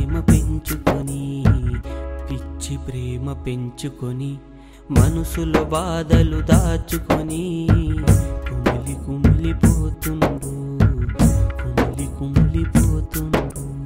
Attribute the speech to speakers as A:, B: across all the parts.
A: ప్రేమ పెంచుకొని పిచ్చి ప్రేమ పెంచుకొని మనసులో బాధలు దాచుకొని కుమిలి కుమిలిపోతుండు కుమిలి కుమిలిపోతుండు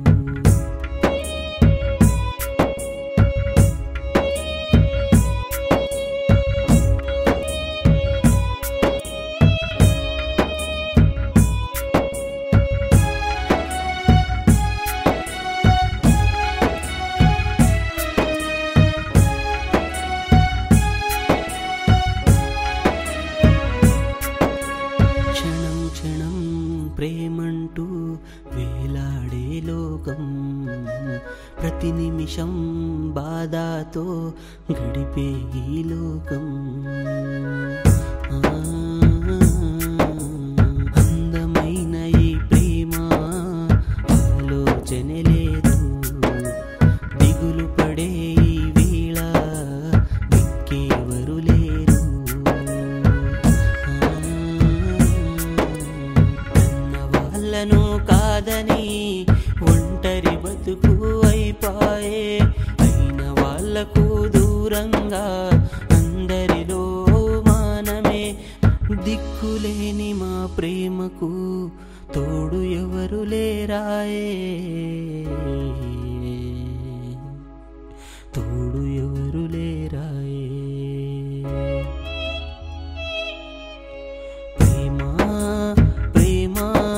A: క్షణం క్షణం ప్రేమంటూ వేలాడే లోకం ప్రతి నిమిషం బాధతో గడిపే ఈ లోకం ఆ, అందమైన ఈ ప్రేమ ఆలోచన లేదు దిగులు పడే ఈ వేళ దిక్కేవరు లేరు అన్న వాళ్ళను కాదని ఒంటరి బతుకు అయిపాయే అయిన వాళ్ళకు దూరంగా అందరిలో మానమే దిక్కులేని మా ప్రేమకు తోడు ఎవరు లేరాయే తోడు ఎవరు లేరాయే ప్రేమ ప్రేమ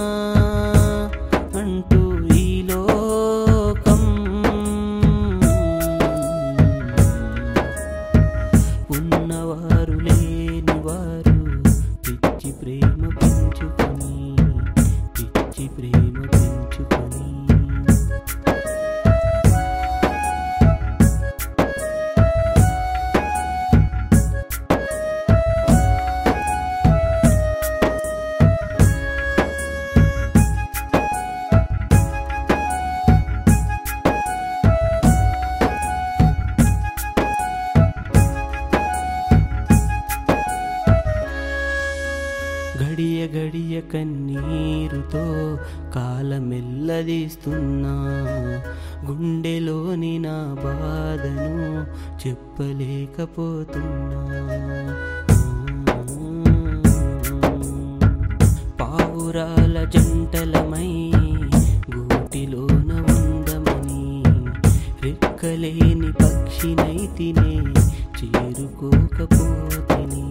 A: అంటూ ఈ లోకం ఉన్నవారు లేని వారు పిచ్చి ప్రేమ పెంచుకొని పిచ్చి ప్రేమ పెంచుకొని గడియ గడియ కన్నీరుతో కాలమెల్లదీస్తున్నా గుండెలోని నా బాధను చెప్పలేకపోతున్నా పావురాల జంటలమై గూటిలోన ఉండమని రెక్కలేని పక్షినైతినే చేరుకోకపోతిని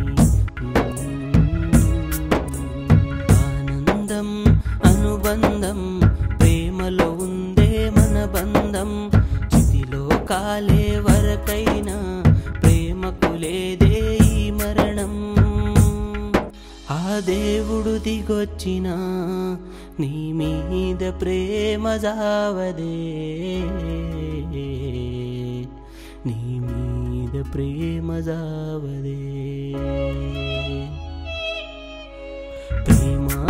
A: ఆనందం అనుబంధం ప్రేమలో ఉందే మన బంధం చితిలో కాలే వరకైనా ప్రేమకు లేదే ఈ మరణం ఆ దేవుడు దిగొచ్చిన నీ మీద ప్రేమ జావదే నీ మీద ప్రేమ జావదే ప్రేమ